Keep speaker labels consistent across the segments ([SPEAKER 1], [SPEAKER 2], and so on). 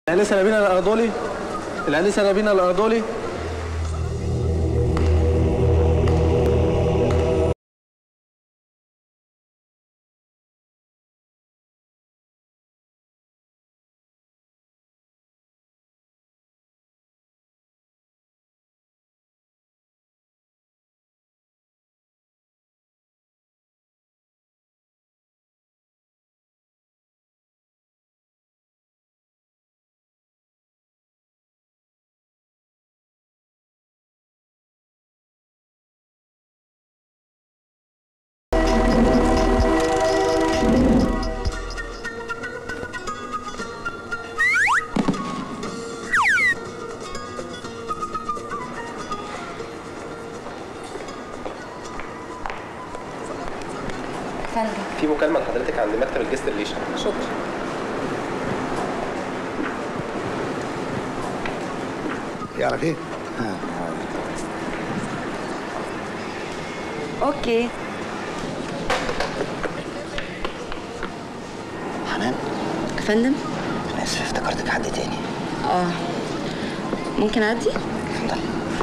[SPEAKER 1] الانسه نبينا الارضولي الانسه نبينا الارضولي
[SPEAKER 2] فندم
[SPEAKER 3] في مكالمه لحضرتك عند مكتب الجست ريليشن
[SPEAKER 2] شكرا
[SPEAKER 4] يعرف ايه؟
[SPEAKER 2] اوكي
[SPEAKER 4] حنان
[SPEAKER 2] فندم
[SPEAKER 4] انا اسف افتكرتك حد تاني
[SPEAKER 2] اه ممكن اعدي
[SPEAKER 4] اتفضل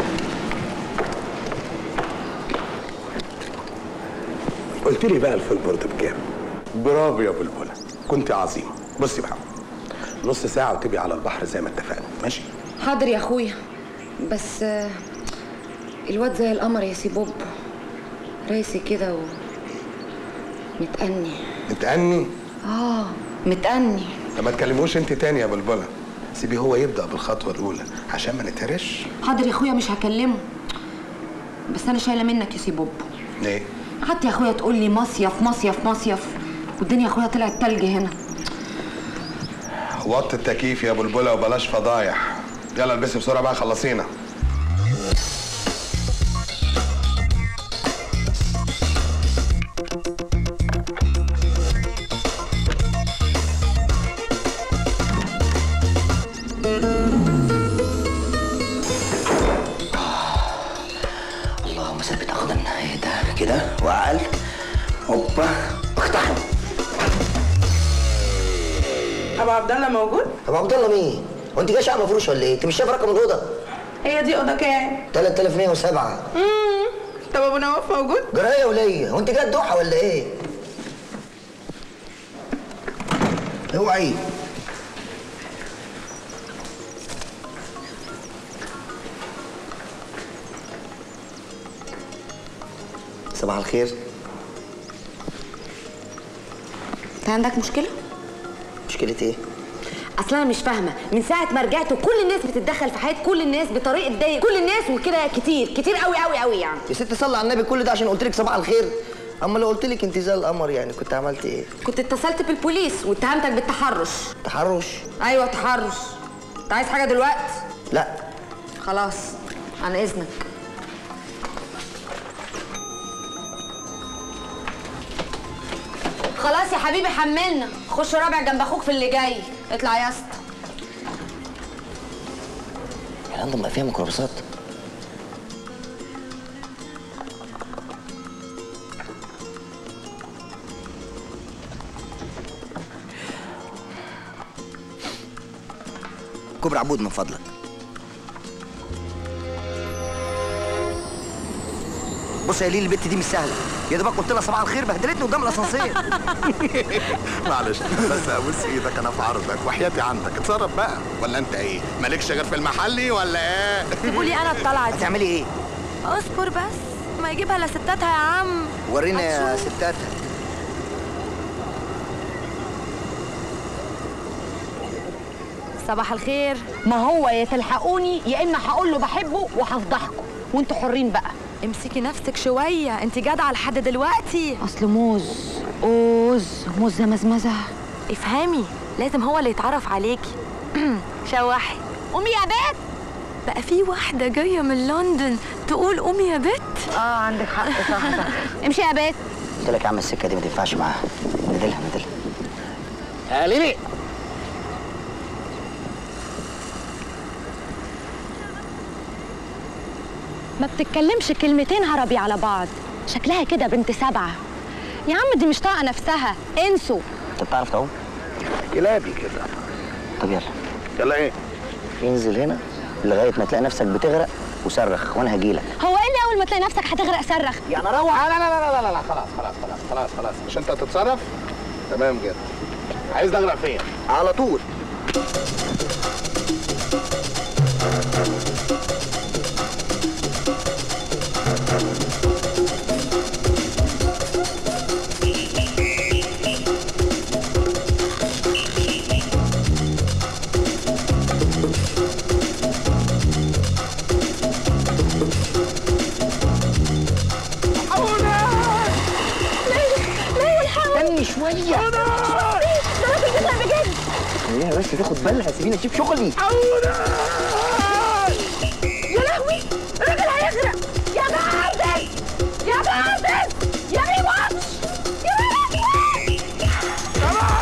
[SPEAKER 5] قلت لي بقى الفول بورد بكام؟ برافو يا بلبله كنت عظيمه بصي بقى نص ساعه وتبقي على البحر زي ما اتفقنا ماشي
[SPEAKER 2] حاضر يا اخويا بس آه، الواد زي القمر يا سي بوب راسي كده و متأني
[SPEAKER 5] متأني
[SPEAKER 2] اه متأني
[SPEAKER 5] طب ما تكلموش انت تاني يا بلبله سيبيه هو يبدا بالخطوه الاولى عشان ما نتهرش
[SPEAKER 2] حاضر يا اخويا مش هكلمه بس انا شايله منك يا سي بوب
[SPEAKER 5] ليه؟
[SPEAKER 2] قعدت يا اخويا تقول لي مصيف مصيف مصيف والدنيا يا اخويا طلعت تلج هنا
[SPEAKER 5] وط التكييف يا بلبله وبلاش فضايح يلا البسي بسرعه بقى خلصينا
[SPEAKER 4] اللهم ثبت اقدامنا ايه ده كده وعقل هوبا اقتحم
[SPEAKER 6] ابو عبد الله موجود
[SPEAKER 4] طب عبد الله مين؟ هو انت جاي شقه مفروش ولا ايه؟ انت مش شايف رقم الاوضه؟
[SPEAKER 6] هي دي اوضه كام
[SPEAKER 4] 3107
[SPEAKER 6] امم طب ابو نواف موجود
[SPEAKER 4] جرايه وليا هو انت جاي الضحى ولا ايه؟ اوعي صباح الخير
[SPEAKER 2] انت عندك مشكله
[SPEAKER 4] مشكلة ايه؟
[SPEAKER 2] اصلا انا مش فاهمه من ساعه ما رجعت كل الناس بتتدخل في حياه كل الناس بطريقه ضيق كل الناس وكده كتير كتير قوي قوي قوي يعني
[SPEAKER 4] يا ست صلي على النبي كل ده عشان قلت لك صباح الخير اما لو قلت لك انت زي القمر يعني كنت عملت ايه؟
[SPEAKER 2] كنت اتصلت بالبوليس واتهمتك بالتحرش
[SPEAKER 4] تحرش؟
[SPEAKER 2] ايوه تحرش انت عايز حاجه دلوقتي
[SPEAKER 4] لا
[SPEAKER 2] خلاص عن اذنك خلاص يا حبيبي حملنا خش رابع جنب اخوك في اللي جاي اطلع يا اسطى
[SPEAKER 4] يا لندن بقى فيها ميكروباصات كوبري عبود من فضلك بص يا ليل البت دي مش سهله يا دوبك قلت لها صباح الخير بهدلتني قدام الاسانسير
[SPEAKER 5] معلش بس ابوس ايدك انا في عرضك وحياتي عندك اتصرف بقى ولا انت ايه مالكش غير في المحلي ولا ايه
[SPEAKER 7] قولي انا الطلعه دي
[SPEAKER 4] هتعملي ايه
[SPEAKER 7] اصبر بس ما يجيبها لستاتها يا عم
[SPEAKER 4] ورينا يا
[SPEAKER 7] هتشوف.
[SPEAKER 4] ستاتها
[SPEAKER 7] صباح الخير
[SPEAKER 8] ما هو يا تلحقوني يا اما هقول له بحبه وهفضحكم وانتوا حرين بقى
[SPEAKER 7] امسكي نفسك شويه انت جدعه لحد دلوقتي
[SPEAKER 8] اصل موز اوز موز مزمزه
[SPEAKER 7] افهمي لازم هو اللي يتعرف عليكي شوحي قومي يا بت بقى في واحده جايه من لندن تقول قومي يا بت
[SPEAKER 8] اه عندك حق صح صح امشي يا بات
[SPEAKER 4] قلت لك يا عم السكه دي ما تنفعش معاها ندلها ندلها
[SPEAKER 8] يا ليلي ما بتتكلمش كلمتين عربي على بعض شكلها كده بنت سبعة يا عم دي مش طايقة نفسها انسوا
[SPEAKER 4] انت بتعرف تعوم
[SPEAKER 5] كلابي كده
[SPEAKER 4] طب يلا يلا ايه انزل هنا لغايه ما تلاقي نفسك بتغرق وصرخ وانا هجيلك
[SPEAKER 8] هو ايه اللي اول ما تلاقي نفسك هتغرق صرخ
[SPEAKER 4] يعني اروح
[SPEAKER 5] لا لا لا لا لا لا خلاص خلاص خلاص خلاص خلاص مش انت هتتصرف تمام جدا عايز اغرق فين
[SPEAKER 4] على طول استني شويه خليها بس تاخد بالها سيبيني اشوف شغلي
[SPEAKER 8] يا لهوي الراجل هيغرق يا بارتس يا بارتس يا ريواتش يا بارتس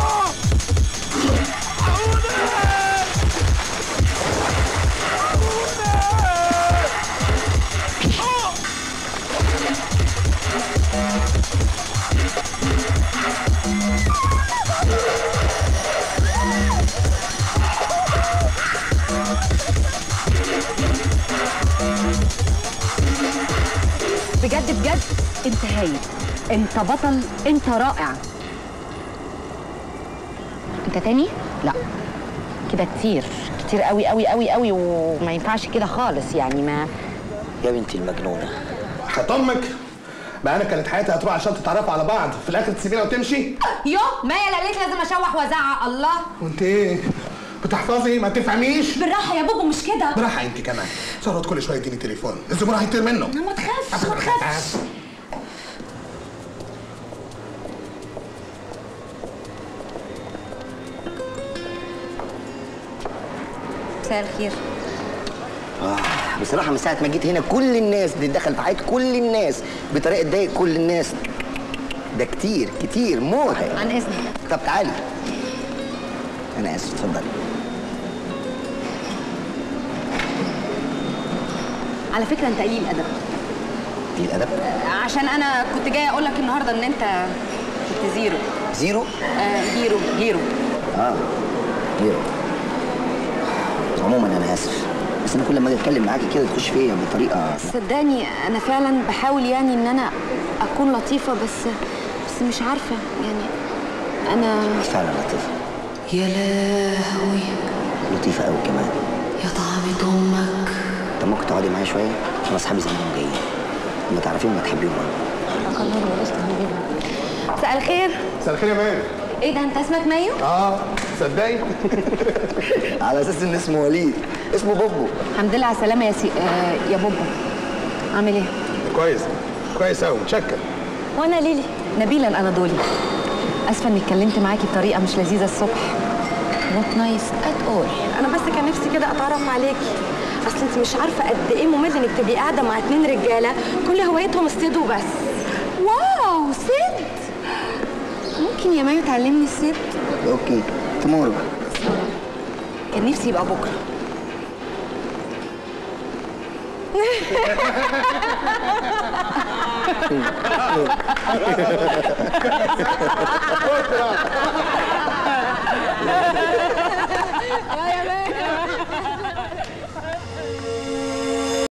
[SPEAKER 8] بجد بجد انت هايل انت بطل انت رائع انت تاني لا كده كتير كتير قوي قوي قوي قوي وما ينفعش كده خالص يعني ما
[SPEAKER 4] يا بنتي المجنونه
[SPEAKER 5] حياة امك بقى انا كانت حياتي هتروح عشان تتعرفوا على بعض في الاخر تسيبينا وتمشي
[SPEAKER 7] يو ما يا ليت لازم اشوح وازعق الله
[SPEAKER 5] وانت ايه بتحفظي ما تفهميش
[SPEAKER 7] بالراحه يا بابا مش كده
[SPEAKER 5] براحة انت كمان ثروت كل شويه يديني تليفون الزبون هيطير منه
[SPEAKER 7] ما تخافش ما تخافش مساء الخير
[SPEAKER 4] بصراحه من ساعه ما جيت هنا كل الناس بتدخل في حياه كل الناس بطريقه تضايق كل الناس ده كتير كتير موت
[SPEAKER 7] عن اذنك
[SPEAKER 4] طب تعالي انا اسف اتفضلي
[SPEAKER 7] على فكره انت قليل ادب
[SPEAKER 4] دي الادب
[SPEAKER 7] عشان انا كنت جايه اقول لك النهارده ان انت كنت زيرو
[SPEAKER 4] زيرو
[SPEAKER 7] آه هيرو هيرو
[SPEAKER 4] اه زيرو عموما انا اسف بس انا كل ما اجي اتكلم معاكي كده تخش فيا بطريقه
[SPEAKER 7] صدقني انا فعلا بحاول يعني ان انا اكون لطيفه بس بس مش عارفه يعني انا
[SPEAKER 4] فعلا لطيفه
[SPEAKER 7] يا لهوي
[SPEAKER 4] لطيفه قوي كمان
[SPEAKER 7] يا طعمة امك
[SPEAKER 4] طب ممكن تقعدي معايا شويه انا اصحابي زمانهم جايين ما تعرفيهم ما تحبيهم برضه
[SPEAKER 7] مساء الخير
[SPEAKER 5] مساء الخير يا مان
[SPEAKER 7] ايه ده انت اسمك مايو
[SPEAKER 5] اه تصدقي
[SPEAKER 4] على اساس ان اسمه وليد اسمه بوبو
[SPEAKER 7] الحمد لله على السلامه يا سي... آه يا بابا عامل ايه
[SPEAKER 5] كويس كويس قوي متشكر
[SPEAKER 7] وانا ليلي نبيله الاناضولي اسفه اني اتكلمت معاكي بطريقه مش لذيذه الصبح نوت نايس ات اول
[SPEAKER 9] انا بس كان نفسي كده اتعرف عليكي اصل انت مش عارفه قد ايه ممل انك تبقي قاعده مع اتنين رجاله كل هوايتهم الصيد وبس
[SPEAKER 7] واو صيد ممكن يا مايو تعلمني الصيد
[SPEAKER 4] اوكي تمورو
[SPEAKER 7] كان نفسي يبقى بكره